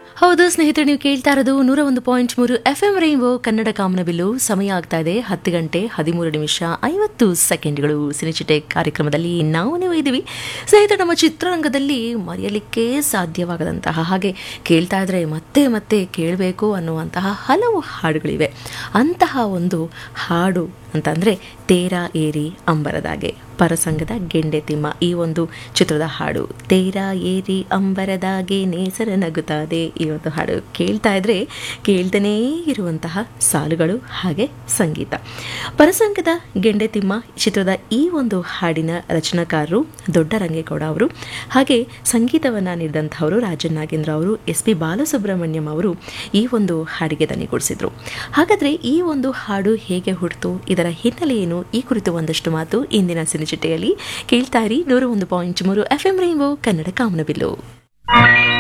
ಹೌದು ಸ್ನೇಹಿತರೆ ನೀವು ಕೇಳ್ತಾ ಇರೋದು ನೂರ ಒಂದು ಪಾಯಿಂಟ್ ಮೂರು ಎಫ್ ಎಂ ರೈನ್ಬೋ ಕನ್ನಡ ಕಾಮನಬಿಲ್ಲು ಸಮಯ ಆಗ್ತಾ ಇದೆ ಹತ್ತು ಗಂಟೆ ಹದಿಮೂರು ನಿಮಿಷ ಐವತ್ತು ಸೆಕೆಂಡ್ಗಳು ಸಿನಿಚಿಟೆ ಕಾರ್ಯಕ್ರಮದಲ್ಲಿ ನಾವು ನೀವು ಇದ್ದೀವಿ ಸ್ನೇಹಿತರೆ ನಮ್ಮ ಚಿತ್ರರಂಗದಲ್ಲಿ ಮರೆಯಲಿಕ್ಕೆ ಸಾಧ್ಯವಾಗದಂತಹ ಹಾಗೆ ಕೇಳ್ತಾ ಇದ್ರೆ ಮತ್ತೆ ಮತ್ತೆ ಕೇಳಬೇಕು ಅನ್ನುವಂತಹ ಹಲವು ಹಾಡುಗಳಿವೆ ಅಂತಹ ಒಂದು ಹಾಡು ಅಂತಂದರೆ ತೇರ ಏರಿ ಅಂಬರದಾಗೆ ಪರಸಂಗದ ಗೆಂಡೆ ತಿಮ್ಮ ಈ ಒಂದು ಚಿತ್ರದ ಹಾಡು ತೇರ ಏರಿ ಅಂಬರದಾಗೆ ನೇಸರ ನಗುತ್ತದೆ ಈ ಒಂದು ಹಾಡು ಕೇಳ್ತಾ ಇದ್ರೆ ಕೇಳ್ತಾನೇ ಇರುವಂತಹ ಸಾಲುಗಳು ಹಾಗೆ ಸಂಗೀತ ಪರಸಂಗದ ಗೆಂಡೆ ತಿಮ್ಮ ಚಿತ್ರದ ಈ ಒಂದು ಹಾಡಿನ ರಚನಾಕಾರರು ದೊಡ್ಡ ರಂಗೇಗೌಡ ಅವರು ಹಾಗೆ ಸಂಗೀತವನ್ನು ನೀಡಿದಂಥವರು ರಾಜನ್ ನಾಗೇಂದ್ರ ಅವರು ಎಸ್ ಪಿ ಬಾಲಸುಬ್ರಹ್ಮಣ್ಯಂ ಅವರು ಈ ಒಂದು ಹಾಡಿಗೆ ದನಿಗೂಡಿಸಿದ್ರು ಹಾಗಾದರೆ ಈ ಒಂದು ಹಾಡು ಹೇಗೆ ಹುಟ್ಟಿತು ಇದರ ಹಿನ್ನೆಲೆ ಏನು ಈ ಕುರಿತು ಒಂದಷ್ಟು ಮಾತು ಇಂದಿನ ಸಿನಿಚಿಟೆಯಲ್ಲಿ ಕೇಳ್ತಾ ಇರಿ ನೂರ ಒಂದು ಪಾಯಿಂಟ್ ಮೂರು ಎಫ್ ಎಂ ರೈನ್ಬೋ ಕನ್ನಡ ಕಾಮನಬಿಲ್ಲು